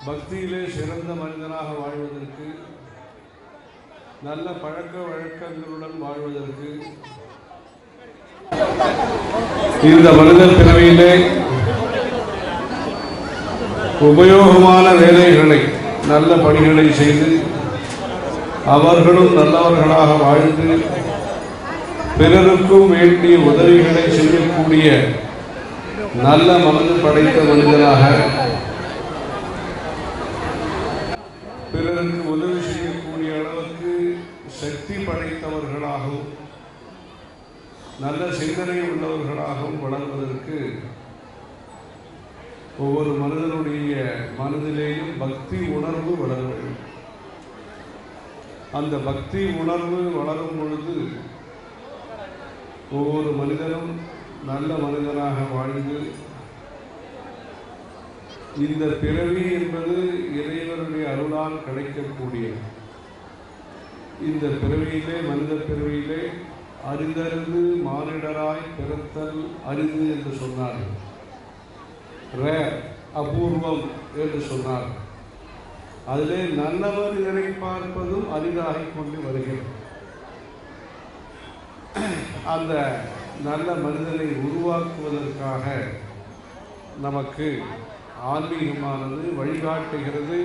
பக்தியிலே சிறந்த மனிதனாக வாழ்வதற்கு நல்ல பழக்க வழக்கங்களுடன் வாழ்வதற்கு இந்த மனித பிறவியிலே உபயோகமான வேலைகளை நல்ல பணிகளை செய்து அவர்களும் நல்லவர்களாக வாழ்ந்து பிறருக்கும் வேண்டிய உதவிகளை செய்யக்கூடிய நல்ல மனது படைத்த மனிதனாக பிறருக்கு உதவி செய்யக்கூடிய அளவுக்கு சக்தி படைத்தவர்களாகவும் நல்ல சிந்தனை உள்ளவர்களாகவும் வளர்வதற்கு ஒவ்வொரு மனிதனுடைய மனதிலேயும் பக்தி உணர்வு வளர வேண்டும் அந்த பக்தி உணர்வு வளரும் பொழுது ஒவ்வொரு மனிதனும் நல்ல மனிதனாக வாழ்ந்து இந்த பிறவி என்பது இறைவனுடைய அருளால் கிடைக்கக்கூடியது இந்த பிறவியிலே மனித பிறவியிலே அரிதறிந்து மானிடராய் பிறத்தல் அரிது என்று சொன்னார்கள் ரேர் அபூர்வம் என்று சொன்னார் அதிலே நல்ல மனிதரை பார்ப்பதும் அரிதாகிக் கொண்டு வருகிறது அந்த நல்ல மனிதனை உருவாக்குவதற்காக நமக்கு ஆன்மீகமானது வழிகாட்டுகிறது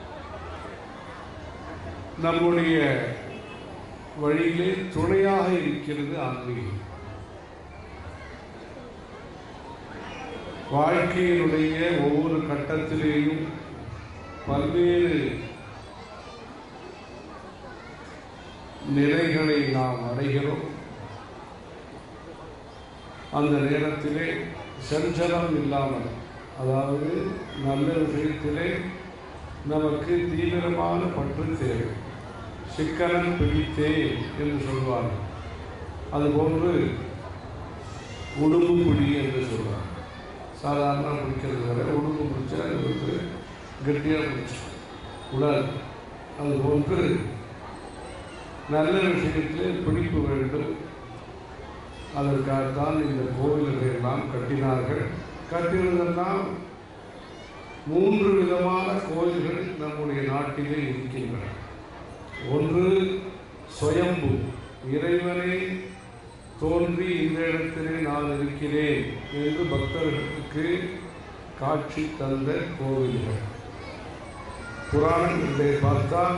நம்முடைய வழியிலே துணையாக இருக்கிறது ஆன்மீகம் வாழ்க்கையினுடைய ஒவ்வொரு கட்டத்திலேயும் பல்வேறு நிலைகளை நாம் அடைகிறோம் அந்த நேரத்திலே சஞ்சலம் இல்லாமல் அதாவது நல்ல விஷயத்திலே நமக்கு தீவிரமான பற்று தேவை சிக்கனம் பிடித்தே என்று சொல்வார்கள் அதுபோன்று உடும்பு பிடி என்று சொல்வார் சாதாரண பிடிக்கிறது வேற உடும்பு பிடிச்சா அது வந்து கெட்டியாக பிடிச்சி உடல் அதுபோன்று நல்ல விஷயத்திலே பிடிப்பு வேண்டும் அதற்காகத்தான் இந்த கோவில்களை எல்லாம் கட்டினார்கள் கட்டினதெல்லாம் மூன்று விதமான கோயில்கள் நம்முடைய நாட்டிலே இருக்கின்றன ஒன்று சுயம்பு இறைவனை தோன்றி இந்த இடத்திலே நான் இருக்கிறேன் என்று பக்தர்களுக்கு காட்சி தந்த கோவில்கள் புராணங்களிலே பார்த்தால்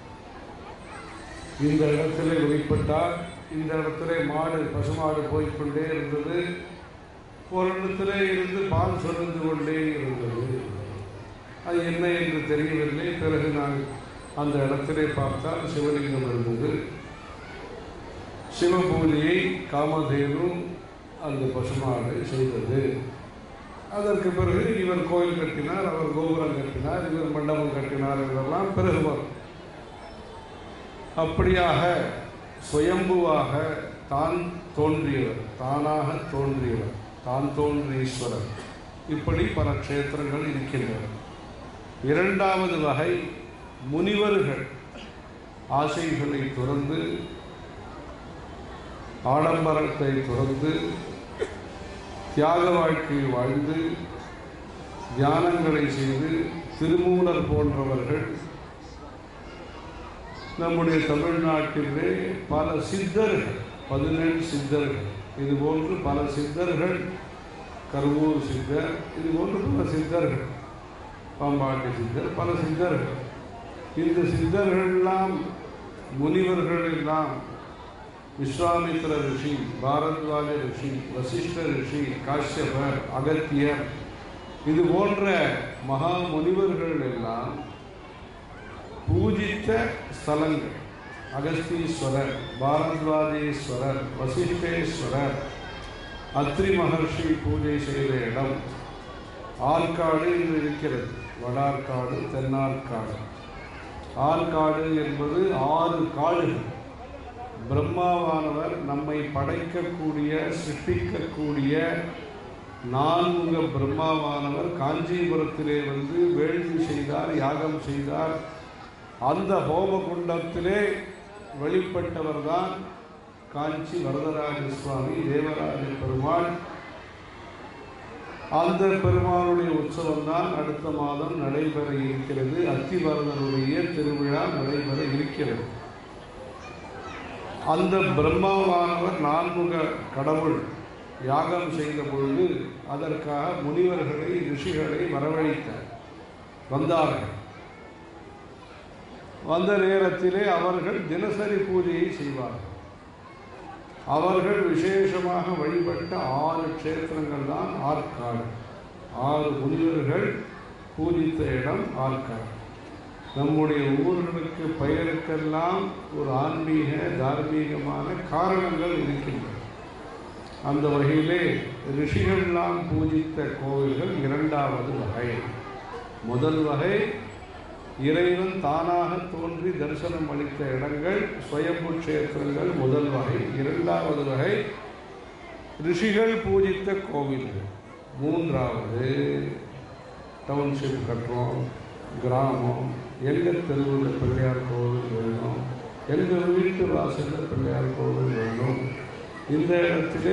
இந்த இடத்திலே வெளிப்பட்டால் இந்த இடத்துல மாடு பசுமாடு போய்க்கொண்டே இருந்தது ஒரு இடத்துல இருந்து பால் சுரந்து கொண்டே இருந்தது அது என்ன என்று தெரியவில்லை பிறகு நான் அந்த இடத்திலே பார்த்தால் சிவலிங்கம் இருந்தது சிவபூஜையை காமதேனு அந்த பசுமாடு செய்தது அதற்கு பிறகு இவர் கோயில் கட்டினார் அவர் கோபுரம் கட்டினார் இவர் மண்டபம் கட்டினார் என்றெல்லாம் பிறகு வரும் அப்படியாக சுயம்புவாக தான் தோன்றியவர் தானாக தோன்றியவர் தான் தோன்றீஸ்வரர் இப்படி பல க்ஷேத்திரங்கள் இருக்கின்றன இரண்டாவது வகை முனிவர்கள் ஆசைகளை துறந்து ஆடம்பரத்தை துறந்து தியாக வாழ்க்கை வாழ்ந்து தியானங்களை செய்து திருமூலர் போன்றவர்கள் நம்முடைய தமிழ்நாட்டிலே பல சித்தர்கள் பதினெண் சித்தர்கள் இது போன்று பல சித்தர்கள் கருவூர் சித்தர் இது போன்று பல சித்தர்கள் பாம்பாட்டி சித்தர் பல சித்தர்கள் இந்த சித்தர்கள்லாம் முனிவர்கள் எல்லாம் விஸ்வாமித்திர ரிஷி பாரத்வாஜ ரிஷி வசிஷ்ட ரிஷி காஷ்யபர் அகத்தியர் இது போன்ற மகா முனிவர்கள் எல்லாம் பூஜித்த ஸ்தலங்கள் அகஸ்தீஸ்வரர் பாரத்வாஜேஸ்வரர் வசிஷ்டேஸ்வரர் அத்ரி மகர்ஷி பூஜை செய்த இடம் ஆற்காடு என்று இருக்கிறது வடார்காடு தென்னார்காடு ஆற்காடு என்பது ஆறு காடுகள் பிரம்மாவானவர் நம்மை படைக்கக்கூடிய சிருஷ்டிக்கக்கூடிய நான்முக பிரம்மாவானவர் காஞ்சிபுரத்திலே வந்து வேள்வி செய்தார் யாகம் செய்தார் அந்த ஹோமகுண்டத்திலே வெளிப்பட்டவர் தான் காஞ்சி வரதராஜ சுவாமி தேவராஜ பெருமாள் அந்த பெருமானுடைய உற்சவம் தான் அடுத்த மாதம் நடைபெற இருக்கிறது அத்திவரதனுடைய திருவிழா நடைபெற இருக்கிறது அந்த பிரம்மாவானவர் நான்முக கடவுள் யாகம் செய்த பொழுது அதற்காக முனிவர்களை ரிஷிகளை வரவழைத்தார் வந்தார்கள் வந்த நேரத்திலே அவர்கள் தினசரி பூஜையை செய்வார்கள் அவர்கள் விசேஷமாக வழிபட்ட ஆறு க்ஷேத்திரங்கள் தான் ஆற்காடு ஆறு முனிவர்கள் பூஜித்த இடம் ஆற்காடு நம்முடைய ஊர்களுக்கு பெயருக்கெல்லாம் ஒரு ஆன்மீக தார்மீகமான காரணங்கள் இருக்கின்றன அந்த வகையிலே ரிஷிகள்லாம் பூஜித்த கோவில்கள் இரண்டாவது வகை முதல் வகை இறைவன் தானாக தோன்றி தரிசனம் அளித்த இடங்கள் சுயம்பு க்ஷேத்திரங்கள் முதல் வகை இரண்டாவது வகை ரிஷிகள் பூஜித்த கோவில்கள் மூன்றாவது டவுன்ஷிப் கட்டுறோம் கிராமம் எங்கள் தெருவில் பிள்ளையார் கோவில் வேணும் எங்கள் வீட்டு வாசலில் பிள்ளையார் கோவில் வேணும் இந்த இடத்திலே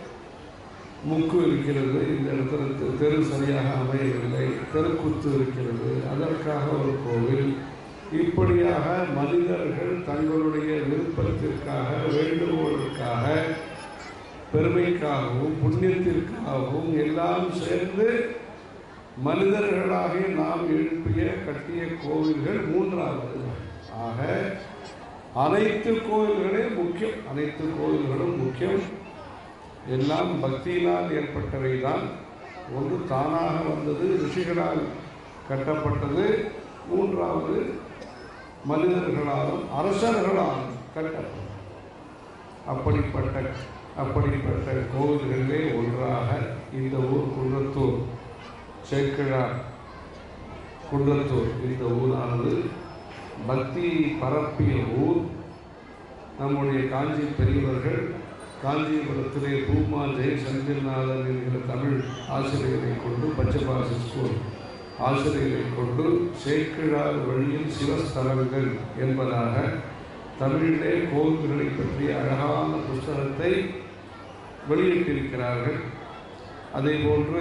முக்கு இருக்கிறது இந்த இடத்துல தெ- தெரு சரியாக அமையவில்லை தெருக்குத்து இருக்கிறது அதற்காக ஒரு கோவில் இப்படியாக மனிதர்கள் தங்களுடைய விருப்பத்திற்காக வேண்டுகோளுக்காக பெருமைக்காகவும் புண்ணியத்திற்காகவும் எல்லாம் சேர்ந்து மனிதர்களாகிய நாம் எழுப்பிய கட்டிய கோவில்கள் மூன்றாவது ஆக அனைத்து கோவில்களே முக்கியம் அனைத்து கோவில்களும் முக்கியம் எல்லாம் பக்தியினால் ஏற்பட்டவை தான் ஒன்று தானாக வந்தது ரிஷிகளால் கட்டப்பட்டது மூன்றாவது மனிதர்களாலும் அரசர்களாலும் கட்டப்பட்டது அப்படிப்பட்ட அப்படிப்பட்ட கோவில்களிலே ஒன்றாக இந்த ஊர் குன்றத்தூர் சேக்கிழார் குன்றத்தூர் இந்த ஊரானது பக்தியை பரப்பிய ஊர் நம்முடைய காஞ்சி பெரியவர்கள் காஞ்சிபுரத்திலே பூமா ஜெய சந்திரநாதன் என்கிற தமிழ் ஆசிரியரை கொண்டு பஞ்சபாச ஸ்கூல் ஆசிரியரை கொண்டு சேக்கிழார் வழியில் சிவஸ்தலங்கள் என்பதாக தமிழிலே கோவில்களை பற்றிய அழகான புஸ்தகத்தை வெளியிட்டிருக்கிறார்கள் அதே போன்று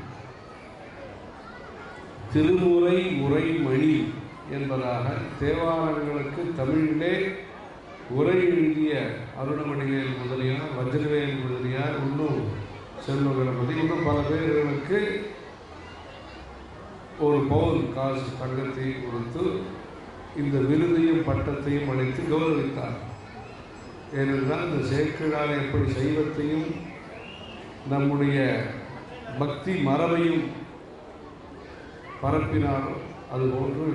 திருமுறை உரைமணி என்பதாக தேவாரங்களுக்கு தமிழிலே உரை எழுதிய அருணமணிவேல் முதலியார் வஜ்ரவேல் முதலியார் இன்னும் செல்வ கணபதி இன்னும் பல பேர்களுக்கு ஒரு பவுன் காசு தங்கத்தை கொடுத்து இந்த விருதையும் பட்டத்தையும் அளித்து கௌரவித்தார் ஏனென்றால் இந்த சேக்கிழார் எப்படி சைவத்தையும் நம்முடைய பக்தி மரபையும் பரப்பினாரோ அதுபோன்று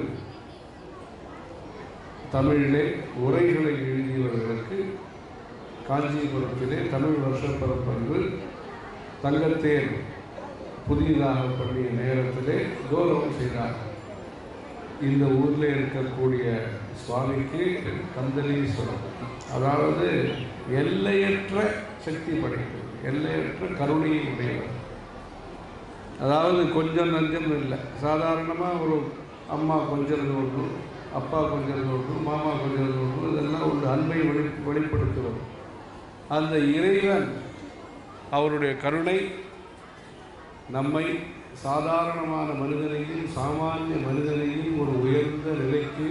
தமிழிலே உரைகளை எழுதியவர்களுக்கு காஞ்சிபுரத்திலே தமிழ் வருஷப்பிறப்பன்று தங்கத்தேர் புதியதாக பண்ணிய நேரத்திலே கௌரவம் செய்தார் இந்த ஊரில் இருக்கக்கூடிய சுவாமிக்கு கந்தலீஸ்வரம் அதாவது எல்லையற்ற சக்தி படைத்தது எல்லையற்ற கருணையை உடையவர் அதாவது கொஞ்சம் நஞ்சம் இல்லை சாதாரணமாக ஒரு அம்மா கொஞ்சம் ஒன்று அப்பா கொஞ்சம் ஒன்று மாமா கொஞ்சம் ஒன்று இதெல்லாம் ஒரு அன்பை வெளி வெளிப்படுத்துவது அந்த இறைவன் அவருடைய கருணை நம்மை சாதாரணமான மனிதனையும் சாமானிய மனிதனையும் ஒரு உயர்ந்த நிலைக்கு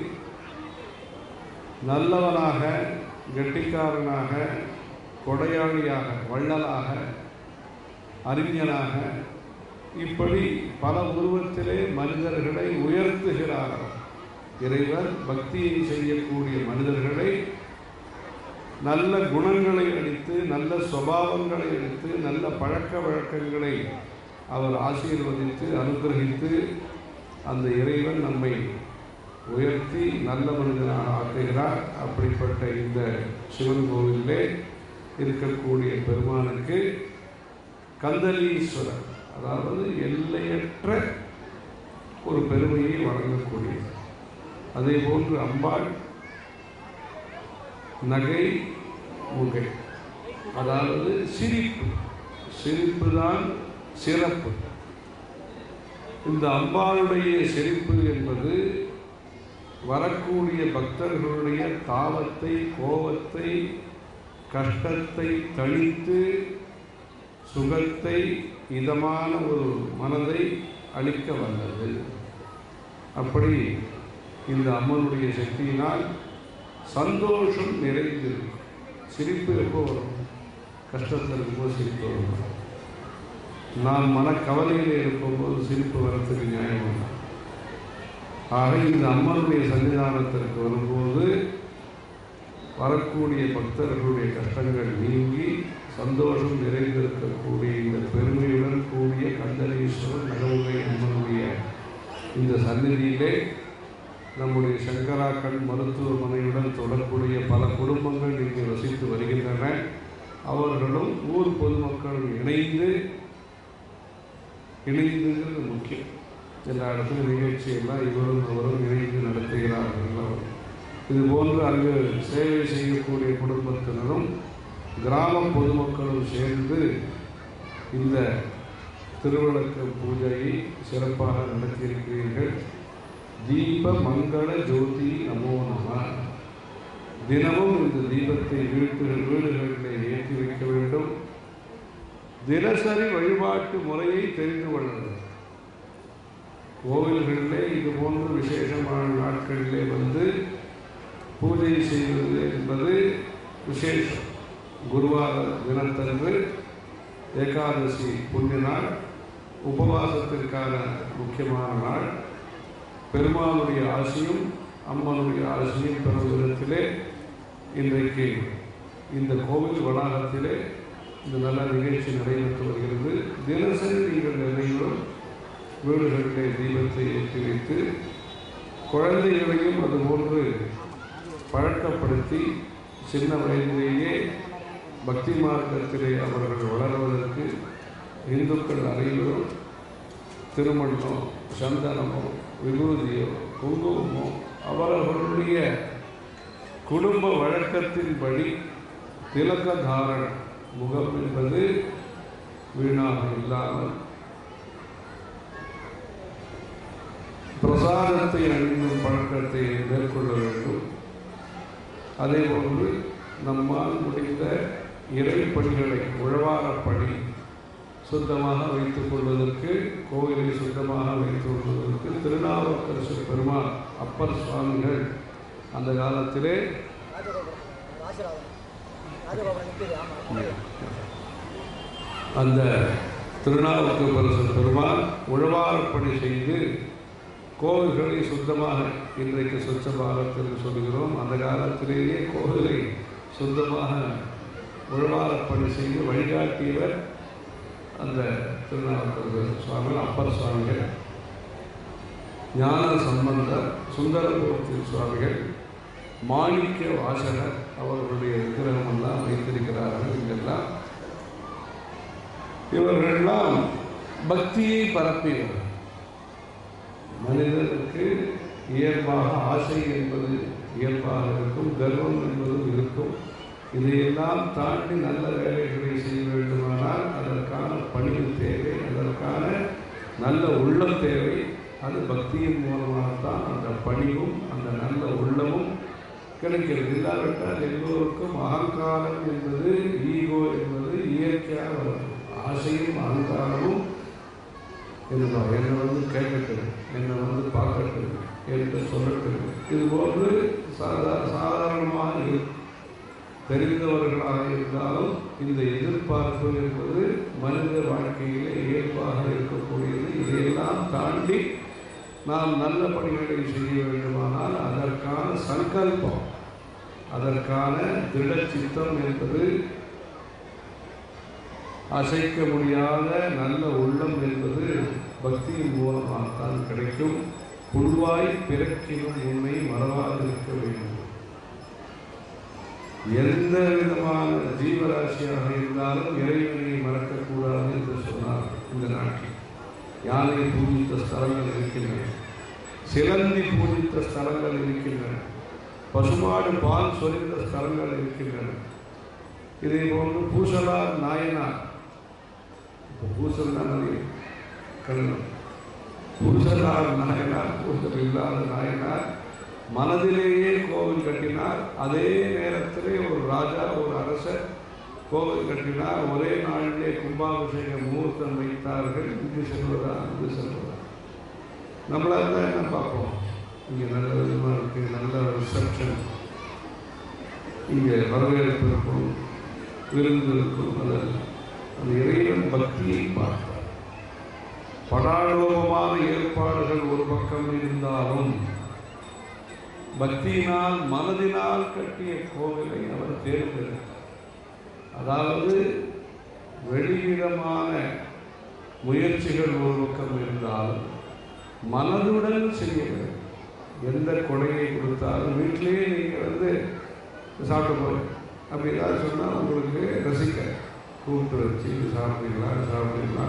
நல்லவனாக கெட்டிக்காரனாக கொடையாளியாக வள்ளலாக அறிஞனாக இப்படி பல உருவத்திலே மனிதர்களை உயர்த்துகிறார் இறைவன் பக்தியை செய்யக்கூடிய மனிதர்களை நல்ல குணங்களை அளித்து நல்ல சுபாவங்களை அளித்து நல்ல பழக்க வழக்கங்களை அவர் ஆசீர்வதித்து அனுகிரகித்து அந்த இறைவன் நம்மை உயர்த்தி நல்ல மனிதனாக ஆக்குகிறார் அப்படிப்பட்ட இந்த சிவன் கோவிலே இருக்கக்கூடிய பெருமானுக்கு கந்தலீஸ்வரர் அதாவது எல்லையற்ற ஒரு பெருமையை வழங்கக்கூடியது அதே போன்று அம்பாள் நகை முகை அதாவது சிரிப்பு சிரிப்பு தான் சிறப்பு இந்த அம்பாளுடைய சிரிப்பு என்பது வரக்கூடிய பக்தர்களுடைய தாவத்தை கோபத்தை கஷ்டத்தை தணித்து சுகத்தை இதமான ஒரு மனதை அளிக்க வல்லது அப்படி இந்த அம்மனுடைய சக்தியினால் சந்தோஷம் நிறைந்திருக்கும் சிரிப்பு எப்போ வரும் கஷ்டத்தில் இருக்கும்போது சிரிப்பு வரும் நாம் மனக்கவலையில் இருக்கும்போது சிரிப்பு வரத்துக்கு நியாயம் இல்லை. ஆக இந்த அம்மனுடைய சன்னிதானத்திற்கு வரும்போது வரக்கூடிய பக்தர்களுடைய கஷ்டங்கள் நீங்கி சந்தோஷம் நிறைந்திருக்கக்கூடிய இந்த பெருமையுடன் கூடிய கந்தரீஸ்வரர் நகமுகை அம்மனுடைய இந்த சந்நிதியிலே நம்முடைய சங்கரா கண் மருத்துவமனையுடன் தொடர்புடைய பல குடும்பங்கள் இங்கு வசித்து வருகின்றன அவர்களும் ஊர் பொதுமக்களும் இணைந்து இணைந்துங்கிறது முக்கியம் எல்லா இடத்துலையும் நிகழ்ச்சியெல்லாம் இவரும் அவரும் இணைந்து நடத்துகிறார்கள் இது போன்று அங்கு சேவை செய்யக்கூடிய குடும்பத்தினரும் கிராம பொதுமக்களும் சேர்ந்து இந்த திருவிளக்கு பூஜையை சிறப்பாக நடத்தியிருக்கிறீர்கள் தீப மங்கள ஜோதி நமோ நம தினமும் இந்த தீபத்தை வீட்டுகள் வீடுகளிலே ஏற்றி வைக்க வேண்டும் தினசரி வழிபாட்டு முறையை தெரிந்து கொள்ளணும் கோவில்களிலே இது போன்ற விசேஷமான நாட்களிலே வந்து பூஜை செய்வது என்பது விசேஷம் குருவார தினத்தன்று ஏகாதசி புண்ணிய நாள் உபவாசத்திற்கான முக்கியமான நாள் பெருமானுடைய ஆசியும் அம்மனுடைய ஆசியும் பெறும் விதத்திலே இன்றைக்கு இந்த கோவில் வளாகத்திலே இந்த நல்ல நிகழ்ச்சி நடைபெற்று வருகிறது தினசரி நீங்கள் நிறைவரும் வீடுகளிலே தீபத்தை ஏற்றி வைத்து குழந்தைகளையும் அதுபோன்று பழக்கப்படுத்தி சின்ன வயதிலேயே பக்தி மார்க்கத்திலே அவர்கள் வளர்வதற்கு இந்துக்கள் அனைவரும் திருமணமோ சந்தனமோ விபூதியோ குங்குமமோ அவரவர்களுடைய குடும்ப வழக்கத்தின்படி திலக தாரண முகம் என்பது வீணாக இல்லாமல் பிரசாதத்தை அணிந்தும் பழக்கத்தை மேற்கொள்ள வேண்டும் அதே போன்று நம்மால் முடிந்த இறைப்பணிகளை உழவாரப் பணி சுத்தமாக வைத்துக் கொள்வதற்கு கோவிலை சுத்தமாக வைத்துக் கொள்வதற்கு திருநாவுக்கரசு பெருமாள் அப்பர் சுவாமிகள் அந்த காலத்திலே ராஜகோபுரம் ராஜராஜன் ராஜகோபுரம் நிற்குது ஆமாம் அந்த திருநாவுக்கரசு பெருமாள் உழவாரப் பணி செய்து கோவில்களை சுத்தமாக இன்றைக்கு சுத்த பாரத்தில் சொல்கிறோம் அந்த காலத்திலேயே கோவிலை சுத்தமாக உழவாரப் பணி செய்து வழிகாட்டியவர் அந்த திருநாவுக்கரசு சுவாமிகள் அப்பர் சுவாமிகள் ஞான சம்பந்தர் சுந்தரமூர்த்தி சுவாமிகள் மாணிக்க வாசகர் அவர்களுடைய விக்கிரகமெல்லாம் வைத்திருக்கிறார்கள் இங்கெல்லாம் இவர்களெல்லாம் பக்தியை பரப்பியவர் மனிதனுக்கு இயல்பாக ஆசை என்பது இயல்பாக இருக்கும் கர்வம் என்பதும் இருக்கும் இதையெல்லாம் தாண்டி நல்ல வேலைகளை செய்ய வேண்டுமானால் அதற்கான பணிவு தேவை அதற்கான நல்ல உள்ளம் தேவை அது பக்தியின் மூலமாகத்தான் அந்த பணிவும் அந்த நல்ல உள்ளமும் கிடைக்கிறது இல்லாவிட்டால் எல்லோருக்கும் அகங்காரம் என்பது ஈகோ என்பது இயற்கையாக வரும் ஆசையும் அகங்காரமும் என்னவா என்னை வந்து கேட்கட்டும் என்னை வந்து பார்க்கட்டும் என்று சொல்லட்டும் இது போன்று சாதா சாதாரணமாக இருக்கும் தெரிந்தவர்களாக இருந்தாலும் இந்த எதிர்பார்ப்பு என்பது மனித வாழ்க்கையிலே இயல்பாக இருக்கக்கூடியது இதையெல்லாம் தாண்டி நாம் நல்ல பணிகளை செய்ய வேண்டுமானால் அதற்கான சங்கல்பம் அதற்கான திடச்சித்தம் என்பது அசைக்க முடியாத நல்ல உள்ளம் என்பது பக்தியின் மூலமாகத்தான் கிடைக்கும் புல்வாய் பிறக்கினும் உண்மை மறவாதிருக்க வேண்டும் எந்த விதமான ஜீவராசியாக இருந்தாலும் இறைவனை மறக்கக்கூடாது என்று சொன்னார் இந்த நாட்டில் யானை பூஜித்த ஸ்தலங்கள் இருக்கின்றன சிலந்தி பூஜித்த ஸ்தலங்கள் இருக்கின்றன பசுமாடு பால் சொரிந்த ஸ்தலங்கள் இருக்கின்றன இதே போன்று பூசலார் நாயனார் இப்போ பூசல் தான் கண்ணன் பூசலார் நாயனார் பூசல் இல்லாத நாயனார் மனதிலேயே கோவில் கட்டினார் அதே நேரத்திலே ஒரு ராஜா ஒரு அரசர் கோவில் கட்டினா ஒரே நாளிலே கும்பாபிஷேக முகூர்த்தம் வைத்தார்கள் இங்கு செல்வதா அங்கு செல்வதா நம்மளாக தான் என்ன பார்ப்போம் இங்கே நல்ல விதமாக இருக்குது நல்ல ரிசப்ஷன் இங்கே வரவேற்பு இருக்கும் விருந்து இருக்கும் அதல்ல அந்த இறைவன் பக்தியை பார்த்தார் படாடோபமான ஏற்பாடுகள் ஒரு பக்கம் இருந்தாலும் பக்தியினால் மனதினால் கட்டிய கோவிலை அவர் தேர்ந்தெடுத்தார் அதாவது வெளிவிதமான முயற்சிகள் ஒரு பக்கம் இருந்தால் மனதுடன் செய்ய வேண்டும் எந்த கொடையை கொடுத்தாலும் வீட்டிலேயே நீங்கள் வந்து சாப்பிட்டு போய் அப்படி ஏதாவது சொன்னால் உங்களுக்கு ரசிக்க கூப்பிட்டு வச்சு இது சாப்பிட்டீங்களா இது சாப்பிட்டீங்களா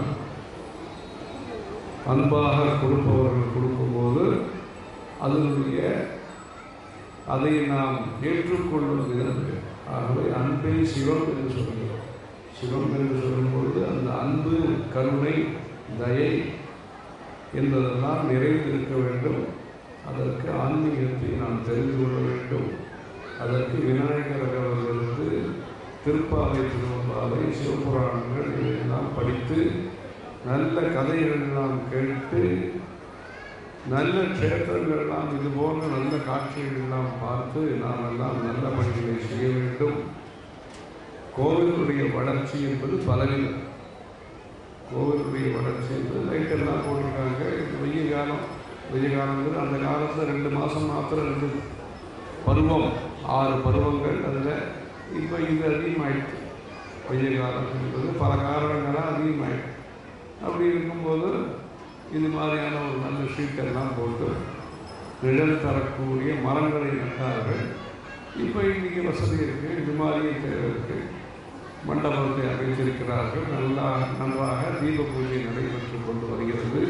அன்பாக கொடுப்பவர்கள் கொடுக்கும்போது அதனுடைய அதை நாம் ஏற்றுக்கொள்வது ஆகவே அன்பை சிவம் என்று சொல்கிறோம் சிவம் என்று சொல்லும்பொழுது அந்த அன்பு கருணை தயை என்பதெல்லாம் நிறைந்திருக்க வேண்டும் அதற்கு ஆன்மீகத்தை நாம் தெரிந்து கொள்ள வேண்டும் அதற்கு விநாயகர் அவர்களுக்கு திருப்பாவை திருவம்பாவை சிவபுராணங்கள் இதையெல்லாம் படித்து நல்ல கதைகளெல்லாம் கேட்டு நல்ல க்ஷேத்திரங்களெல்லாம் இது போன்ற நல்ல காட்சிகளெல்லாம் பார்த்து நாம் எல்லாம் நல்ல பணிகளை செய்ய வேண்டும் கோவிலுடைய வளர்ச்சி என்பது பலவிதம் கோவிலுடைய வளர்ச்சி என்பது லைட்டெல்லாம் போட்டிருக்காங்க இது வெயில் காலம் வெயில் காலங்கிறது அந்த காலத்தில் ரெண்டு மாதம் மாத்திரம் இருந்தது பருவம் ஆறு பருவங்கள் அதில் இப்போ இது அதிகமாயிடுச்சு வெயில் காலம் என்பது பல காரணங்களாக அதிகமாயிடுச்சு அப்படி இருக்கும்போது இது மாதிரியான ஒரு நல்ல ஷீட்டெல்லாம் போட்டு நிழல் தரக்கூடிய மரங்களை நட்டார்கள் இப்போ இன்றைக்கி வசதி இருக்குது இது மாதிரியே தேவை இருக்குது மண்டபத்தை அமைத்திருக்கிறார்கள் நல்லா நன்றாக தீப பூஜை நடைபெற்று கொண்டு வருகிறது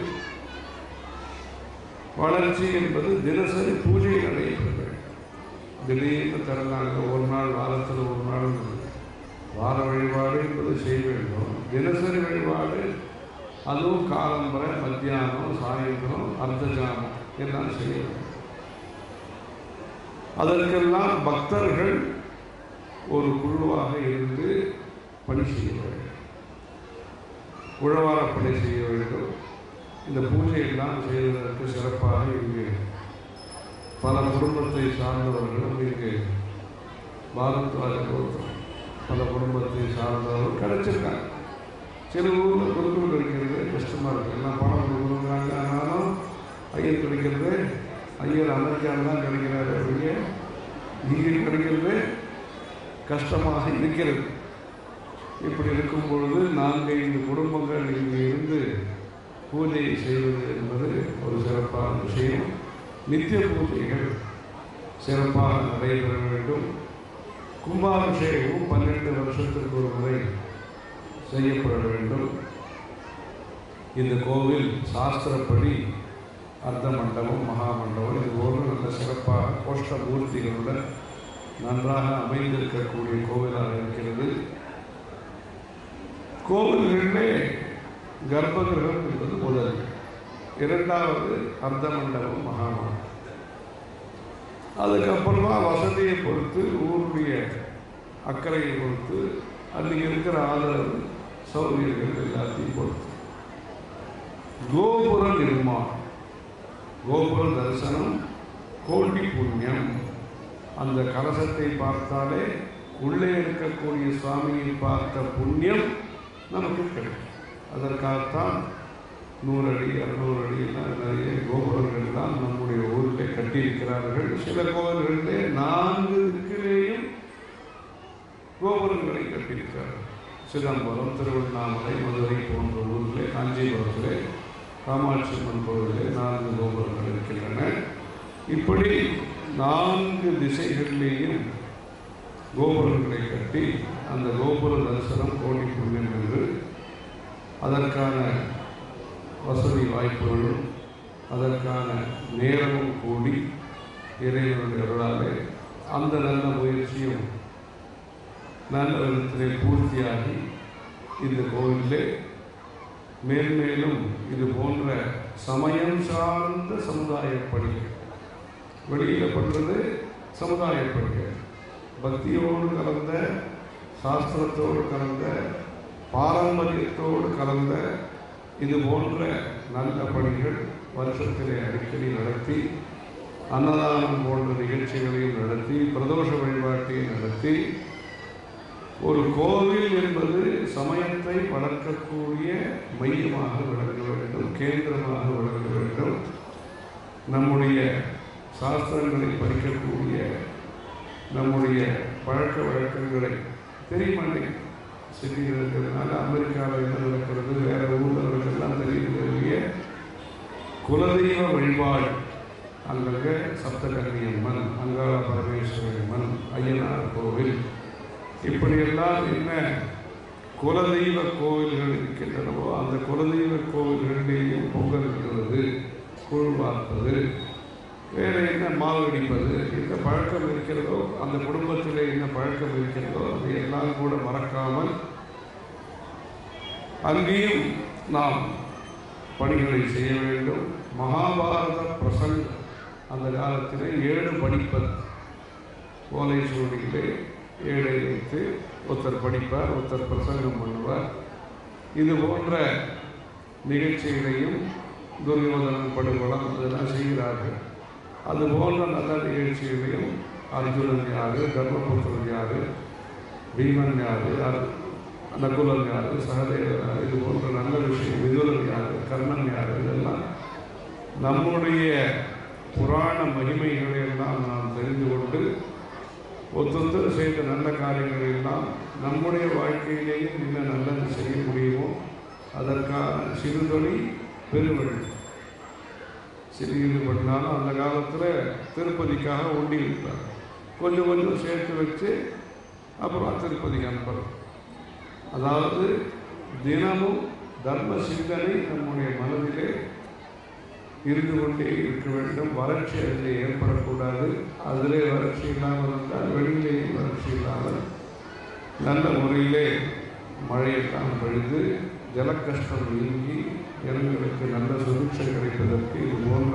வளர்ச்சி என்பது தினசரி பூஜை நடைபெறுகிறது திடீர்னு திறந்தாங்க ஒரு நாள் வாரத்தில் ஒரு நாள் வார வழிபாடு என்பது செய்ய வேண்டும் தினசரி வழிபாடு அதுவும் காலம்பரை மத்தியானம் சாயந்தரம் அர்த்தஜானம் எல்லாம் செய்ய வேண்டும் அதற்கெல்லாம் பக்தர்கள் ஒரு குழுவாக இருந்து பணி செய்ய வேண்டும் உழவார பணி செய்ய வேண்டும் இந்த பூஜையெல்லாம் செய்வதற்கு சிறப்பாக இங்கு பல குடும்பத்தை சார்ந்தவர்களும் இங்கு பாரத்வாஜ கோத்திரம் பல குடும்பத்தை சார்ந்தவர்கள் கிடைச்சிருக்காங்க சில ஊரில் குருக்கள் கிடைக்கிறது கஷ்டமாக இருக்குது எல்லாம் பணம் கொடுக்குறாங்க ஆனாலும் ஐயர் கிடைக்கிறது ஐயர் அமெரிக்காவில் தான் கிடைக்கிறாரு அப்படியே இங்கே கிடைக்கிறது கஷ்டமாக இருக்கிறது இப்படி இருக்கும் பொழுது நான்கு ஐந்து குடும்பங்கள் இங்கு இருந்து பூஜை செய்வது என்பது ஒரு சிறப்பான விஷயம் நித்திய பூஜைகள் சிறப்பாக நடைபெற வேண்டும் கும்பாபிஷேகமும் பன்னெண்டு வருஷத்திற்கு ஒரு முறை செய்யப்பட வேண்டும் இந்த கோவில் சாஸ்திரப்படி அர்த்த மண்டபம் மகா மண்டபம் இது போன்று நல்ல சிறப்பாக கோஷ்ட மூர்த்திகளுடன் நன்றாக அமைந்திருக்கக்கூடிய கோவிலாக இருக்கிறது கோவில்களிலே கர்ப்பகிரகம் என்பது முதல் இரண்டாவது அர்த்த மண்டபம் மகா மண்டபம் அதுக்கப்புறமா வசதியை பொறுத்து ஊருடைய அக்கறையை பொறுத்து அன்றைக்கி இருக்கிற ஆதரவு சௌகரியங்கள் எல்லாத்தையும் பொறுத்து கோபுர நிர்மாணம் கோபுர தரிசனம் கோடி புண்ணியம் அந்த கலசத்தை பார்த்தாலே உள்ளே இருக்கக்கூடிய சுவாமியை பார்த்த புண்ணியம் நமக்கு கிடைக்கும் அதற்காகத்தான் நூறு அடி இரநூறு அடி எல்லாம் நிறைய கோபுரங்கள்லாம் நம்முடைய ஊரில் கட்டியிருக்கிறார்கள் சில கோவில்களிலே நான்கு திக்கிலேயும் கோபுரங்களை கட்டியிருக்கிறார்கள் சிதம்பரம் திருவண்ணாமலை மதுரை போன்ற ஊரிலே காஞ்சிபுரத்திலே காமாட்சி அம்மன் கோவிலே நான்கு கோபுரங்கள் இருக்கின்றன இப்படி நான்கு திசைகளிலேயும் கோபுரங்களை கட்டி அந்த கோபுர தரிசனம் கோடி புண்ணியம் என்று அதற்கான வசதி வாய்ப்புகளும் அதற்கான நேரமும் கூடி இறைவனுடைய அருளாலே அந்த நல்ல முயற்சியும் நல்ல விதத்திலே பூர்த்தியாகி இந்த கோவிலே மேன்மேலும் இது போன்ற சமயம் சார்ந்த சமுதாய பணிகள் வெளியில் பண்ணுறது சமுதாய பணிகள் பக்தியோடு கலந்த சாஸ்திரத்தோடு கலந்த பாரம்பரியத்தோடு கலந்த இது போன்ற நல்ல பணிகள் வருஷத்திலே அடிக்கடி நடத்தி அன்னதானம் போன்ற நிகழ்ச்சிகளையும் நடத்தி பிரதோஷ வழிபாட்டையும் நடத்தி ஒரு கோவில் என்பது சமயத்தை வளர்க்கக்கூடிய மையமாக விளங்க வேண்டும் கேந்திரமாக விளங்க வேண்டும் நம்முடைய சாஸ்திரங்களை படிக்கக்கூடிய நம்முடைய பழக்க வழக்கங்களை தெரியுமாண்டே சிட்டியில் இருக்கிறதுனால அமெரிக்காவில் என்ன நடக்கிறது வேற ஊரில் எல்லாம் தெரியுது குலதெய்வ வழிபாடு அங்கங்க சப்தகன்னியம்மன் அங்காள பரமேஸ்வரியம்மன் ஐயனார் கோவில் இப்படியெல்லாம் என்ன குலதெய்வ கோவில்கள் இருக்கின்றனவோ அந்த குலதெய்வ கோவில்களிலேயும் பொங்கல் இருக்கிறது கூழ் வார்ப்பது வேறு என்ன மாவு அடிப்பது இந்த பழக்கம் இருக்கிறதோ அந்த குடும்பத்தில் என்ன பழக்கம் இருக்கிறதோ அது எல்லாம் கூட மறக்காமல் அங்கேயும் நாம் பணிகளை செய்ய வேண்டும் மகாபாரத பிரசங்கம் அந்த காலத்தில் ஏழு படிப்பது ஓலை சூழ்நிலை ஏழை வைத்து ஒருத்தர் படிப்பார் ஒருத்தர் பிரசங்கம் பண்ணுவார் இது போன்ற நிகழ்ச்சிகளையும் துரியோதனன் படுகொலம் இதெல்லாம் செய்கிறார்கள் அது போன்ற நல்ல நிகழ்ச்சிகளையும் அர்ஜுனன் யாரு தர்மபுத்திரன் யாரு பீமன் யாரு அர்- நகுலன் யாரு சகதேவர் யாரு இது போன்ற நல்ல விஷயம் விதுரன் யாரு கர்ணன் யாரு இதெல்லாம் நம்முடைய புராண மகிமைகளை எல்லாம் நாம் தெரிந்து கொண்டு ஒத்தொத்தர் செய்த நல்ல காரியங்களை எல்லாம் நம்முடைய வாழ்க்கையிலேயும் என்ன நல்லது செய்ய முடியுமோ அதற்கான சிறுதொழி பெருவழி சிறு ஈடுபட்டாலும் அந்த காலத்தில் திருப்பதிக்காக ஒண்டி வைப்பார் கொஞ்சம் கொஞ்சம் சேர்த்து வச்சு அப்புறம் திருப்பதிக்கு அனுப்புறோம் அதாவது தினமும் தர்ம சிந்தனை நம்முடைய மனதிலே இருந்து கொண்டே இருக்க வேண்டும் வறட்சி அதில் ஏற்படக்கூடாது அதிலே வறட்சி இல்லாமல் இருந்தால் வெளியிலேயும் வறட்சி இல்லாமல் நல்ல முறையிலே மழையெல்லாம் பொழுது ஜலக்கஷ்டம் நீங்கி ஜனங்களுக்கு நல்ல சுபிட்சை கிடைப்பதற்கு இது போன்ற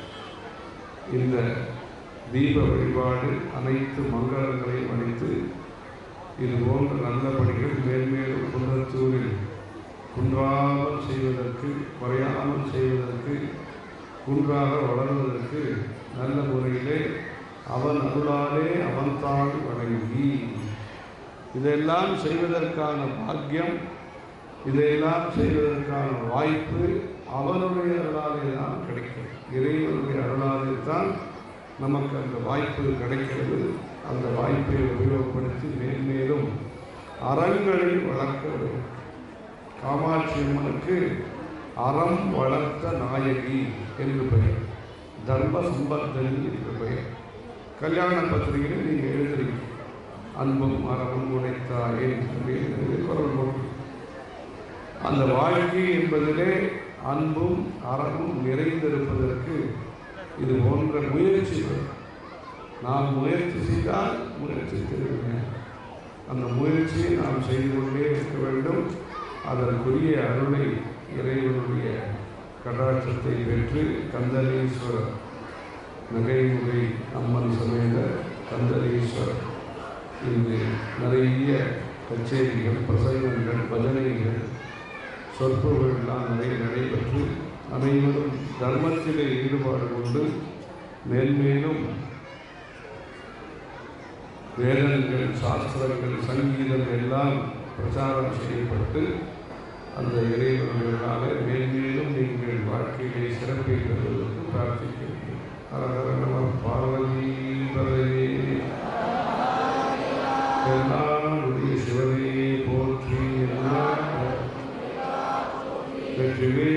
இந்த தீப வழிபாடு அனைத்து மங்களங்களையும் அளித்து இது போன்ற நல்ல பணிகள் மேல்மேலும் குன்றத்தூரில் குன்றாமல் செய்வதற்கு குறையாமல் செய்வதற்கு குன்றாக வளர்வதற்கு நல்ல முறையிலே அவன் அருளாலே அவன்தான் வணங்கி இதெல்லாம் செய்வதற்கான பாக்கியம் இதையெல்லாம் செய்வதற்கான வாய்ப்பு அவனுடைய அருளாலே தான் கிடைக்கும் இறைவனுடைய அருளாலே தான் நமக்கு அந்த வாய்ப்பு கிடைக்கிறது அந்த வாய்ப்பை உபயோகப்படுத்தி மேன்மேலும் அறங்களை வளர்க்க வேண்டும் காமாட்சி அம்மனுக்கு அறம் வளர்த்த நாயகி என்று பெயர் தர்ம சம்பத்தனி என்று பெயர் கல்யாண பத்திரிகையில் நீங்கள் எழுதுறீங்க அன்பும் அறமும் உடைத்தாயே அப்படின்னு குரல் போட்டு அந்த வாழ்க்கை என்பதிலே அன்பும் அறமும் நிறைந்திருப்பதற்கு இது போன்ற முயற்சி வேணும். நாம் முயற்சி செய்தால் முயற்சி தெரியுங்க அந்த முயற்சியை நாம் செய்து கொண்டே இருக்க வேண்டும் அதற்குரிய அருளை இறைவனுடைய கடாட்சத்தை பெற்று கந்தனீஸ்வரர் நகைமுகை அம்மன் சமேத கந்தனீஸ்வரர் இங்கு நிறைய கச்சேரிகள் பிரசங்கங்கள் பஜனைகள் சொற்பொழிகள்லாம் நிறைய நடைபெற்று அனைவரும் தர்மத்திலே ஈடுபாடு கொண்டு மேன்மேலும் வேதங்கள் சாஸ்திரங்கள் சங்கீதம் எல்லாம் பிரச்சாரம் செய்யப்பட்டு அந்த இறைவர்களால் மேன்மேலும் நீங்கள் வாழ்க்கையிலே சிறப்பை பெறுவதற்கு பிரார்த்திக்கிறேன் ஹரஹர நம பார்வதி பதவே எல்லாருடைய சிவனையே போற்றி எல்லாம் வெற்றிவே